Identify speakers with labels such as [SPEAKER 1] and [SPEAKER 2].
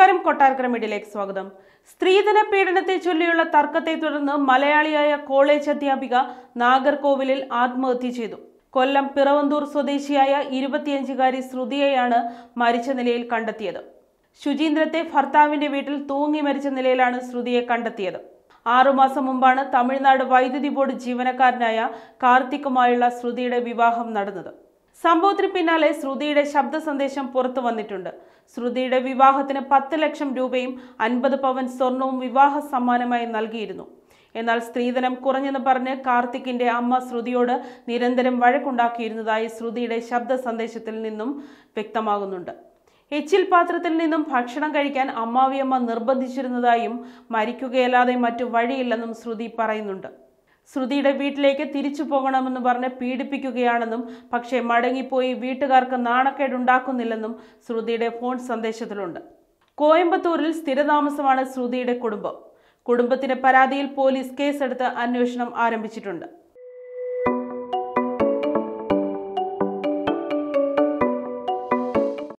[SPEAKER 1] നമസ്കാരം കൊട്ടാരക്കര മീഡിയയിലേക്ക് സ്വാഗതം സ്ത്രീധന പീഡനത്തെ ചൊല്ലിയുള്ള തർക്കത്തെ തുടർന്ന് മലയാളിയായ കോളേജ് അധ്യാപിക നാഗർകോവിലിൽ ആത്മഹത്യ ചെയ്തു കൊല്ലം പിറവന്തൂർ സ്വദേശിയായ ഇരുപത്തിയഞ്ചുകാരി ശ്രുതിയെയാണ് മരിച്ച നിലയിൽ കണ്ടെത്തിയത് ശുചീന്ദ്രത്തെ ഭർത്താവിന്റെ വീട്ടിൽ തൂങ്ങി മരിച്ച നിലയിലാണ് ശ്രുതിയെ കണ്ടെത്തിയത് ആറുമാസം മുമ്പാണ് തമിഴ്നാട് വൈദ്യുതി ബോർഡ് ജീവനക്കാരനായ കാർത്തിക്കുമായുള്ള ശ്രുതിയുടെ വിവാഹം നടന്നത് സംഭവത്തിന് പിന്നാലെ ശ്രുതിയുടെ ശബ്ദ സന്ദേശം പുറത്തു വന്നിട്ടുണ്ട് ശ്രുതിയുടെ വിവാഹത്തിന് പത്ത് ലക്ഷം രൂപയും അൻപത് പവൻ സ്വർണവും വിവാഹ സമ്മാനമായി നൽകിയിരുന്നു എന്നാൽ സ്ത്രീധനം കുറഞ്ഞെന്ന് പറഞ്ഞ് കാർത്തിക്കിന്റെ അമ്മ ശ്രുതിയോട് നിരന്തരം വഴക്കുണ്ടാക്കിയിരുന്നതായി ശ്രുതിയുടെ ശബ്ദ സന്ദേശത്തിൽ നിന്നും വ്യക്തമാകുന്നുണ്ട് എച്ചിൽ പാത്രത്തിൽ നിന്നും ഭക്ഷണം കഴിക്കാൻ അമ്മാവിയമ്മ നിർബന്ധിച്ചിരുന്നതായും മരിക്കുകയല്ലാതെ മറ്റു വഴിയില്ലെന്നും ശ്രുതി പറയുന്നുണ്ട് ശ്രുതിയുടെ വീട്ടിലേക്ക് തിരിച്ചു പോകണമെന്ന് പറഞ്ഞ് പീഡിപ്പിക്കുകയാണെന്നും പക്ഷേ മടങ്ങിപ്പോയി വീട്ടുകാർക്ക് നാണക്കേടുണ്ടാക്കുന്നില്ലെന്നും ശ്രുതിയുടെ ഫോൺ സന്ദേശത്തിലുണ്ട് കോയമ്പത്തൂരിൽ സ്ഥിരതാമസമാണ് ശ്രുതിയുടെ കുടുംബം കുടുംബത്തിന്റെ പരാതിയിൽ പോലീസ് കേസെടുത്ത് അന്വേഷണം ആരംഭിച്ചിട്ടുണ്ട്